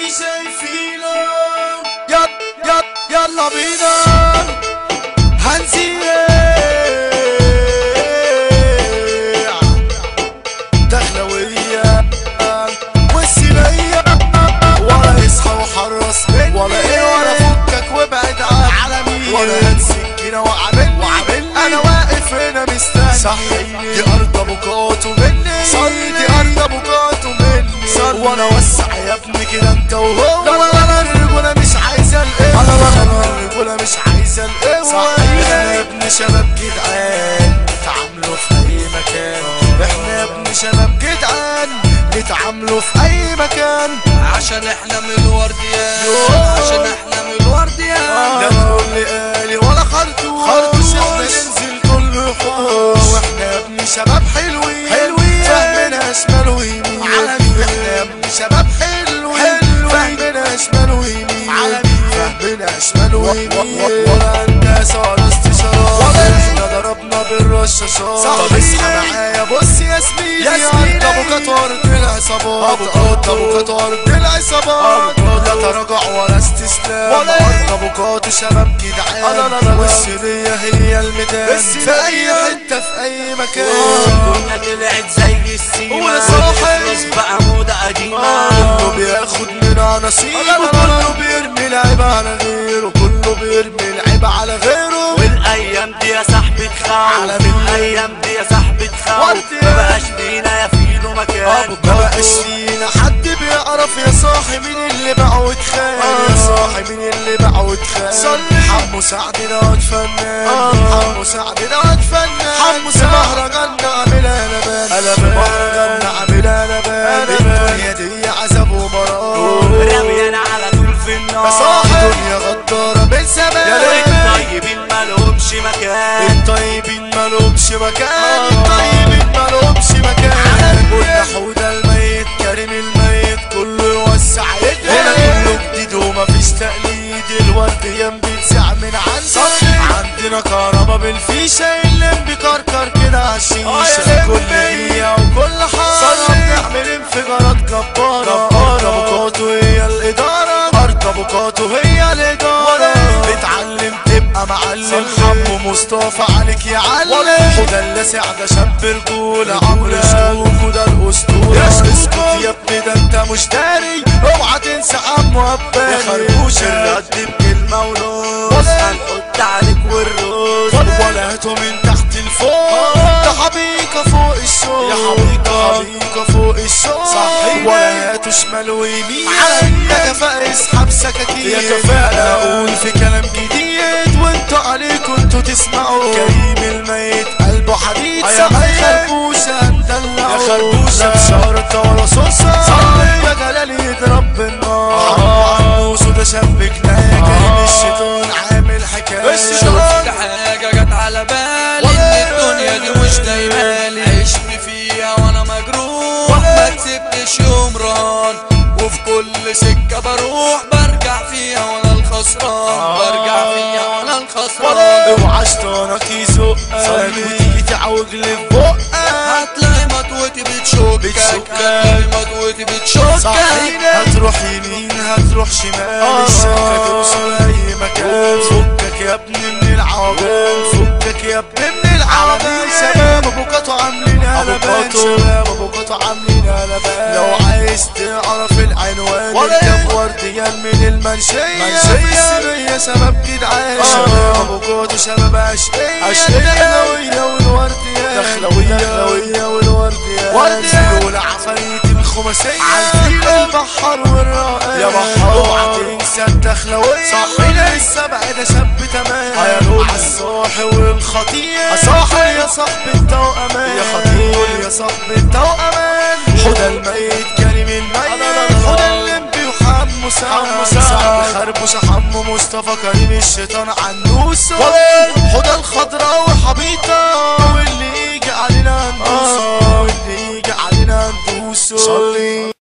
شايفينه يلا يلا يلا بينا هنزيع دخلوية والسينية ولا يصحى وحرص مني ولا ايه ولا فكك وابعد عن على مين ولا سكينة وعاملني وعاملني انا واقف هنا مستني صحيني دي ارض ابو كاتو مني صلي دي ارض ابو كاتو مني صلي وانا وسع يا ابني كده انت وهو لا لا لا الرجولة مش عايزة القوة لا لا لا الرجولة مش عايزة القوة صحيح احنا يا ابن شباب جدعان نتعاملوا في اي مكان احنا يا ابن شباب جدعان نتعاملوا في اي مكان عشان احنا من الورديان عشان احنا من الورديان لا تقول لي قالي ولا خرطوش خرطوش احنا ننزل كل حوش واحنا يا ابني شباب حلوين حلوين فاهمنا شمال ويمين عالمين احنا يا ابني شباب حلوين فاهمنا شمال ويمين عالمين فاهمنا شمال ويمين ولا الناس ولا استشارات احنا ضربنا بالرشاشات طب اصحى معايا بص يا زميلي ياسمين ابو قطار العصابات ابو قطار العصابات لا تراجع ولا استسلام ولا ابو قطار شباب جدعان والسرية هي الميدان في اي حتة في اي مكان الدنيا طلعت زي السيما ولا صاحي. خلاص بقى موضة قديمة كله بياخد منها نصيب وكله بيرمي العيب على غيره كله بيرمي العيب على غيره والايام دي يا صاحبي تخاف على مين؟ الايام دي يا صاحبي تخاف ودي. ما بقاش لينا يا فيلو مكان ما بقاش لينا حد بيعرف يا صاحي مين اللي باع واتخان يا صاحي مين اللي باع واتخان حمو سعد دوت فنان حمو سعد دوت فنان حمو سعد مهرجان عاملها لبان مهرجان عاملها لبان الدنيا دي عذاب ومرار رميانا على طول في النار يا صاحي الدنيا غدارة من زمان يا الطيبين مالهمش مكان الطيبين مالهمش مكان الطيبين مالهمش مكان قلنا حوده الميت كريم الميت كله يوسع يده هنا كله جديد ومفيش تقليد الورد ينبلسع من عندنا عندنا كهربا بالفيشة اللي بيكركر كده عالشيشة كل دقيقة وكل حارة بنعمل انفجارات جبارة أركبوكاتو هي الإدارة أركبوكاتو هي الإدارة اتعلم تبقى معلم حمو مصطفى عليك يا علم وده اللاسع ده شاب رجولة عمرو شكوك وده الأسطورة يا اسكت يا ابني ده انت مش داري اوعى تنسى عمو عبالي يا خربوش الرد بكلمة ونص هنحط عليك والروس ولا هاتوا من تحت لفوق ده حبيكة فوق الشوق يا حبيكة حبيكة فوق الشوق صحيح ولا هاتوا شمال ويمين يا كفاءة اسحب سكاكين يا كفاءة اقول في كلام جديد وانتوا عليكم انتوا تسمعوا كريم الميت قلبه حديد يا خربوشة هندلعه يا خربوشة لا بشارة ولا صوصة صلي يا جلالي يضرب بالنار حرام عنوس وده شبكنا يا كريم الشيطان عامل حكاية شفت حاجة جت على بالي ان الدنيا دي مش دايمالي عشت فيها وانا مجروح ما كسبتش يوم ران وفي كل سكة بروح برجع فيها وانا الخسران برجع فيها وانا الخسران اوعى شطانك يزقك وتيجي تعوج لي في بقك هتلاقي مطوتي بتشوكك بتشوكك. هتلاقي مطوتي بتشوكك صحيح هتروح يمين هتروح شمال الشبكة توصل اي مكان فكك يا ابني من العوجان فكك يا ابني من العوجان شباب ابو قطع عاملين قلبان شباب ابو قطع عاملين قلبان لو عايز تعرف العنوان اركب ورديان من المنشية منشية شباب جدعان شباب ابو قطع شباب اشقية الدخلوية والورديان دخلوية دخلوية والورديان ورديان والعفاريت الخماسية عالفيل البحر والرائع يا بحر اوعى تنسى الدخلوية صاحبنا السبع ده شاب تمام على الصاحي والخطير صاحي يا صاحب التوأمان يا خطير يا صاحب التوأمان حدى الميت كريم الميت حدى اللمبي وحمو سعد سعد خربوش حمو مصطفى كريم الشيطان عنوسه حدى الخضراء وحبيطة واللي يجي علينا ندوسه واللي يجي علينا ندوسه صلي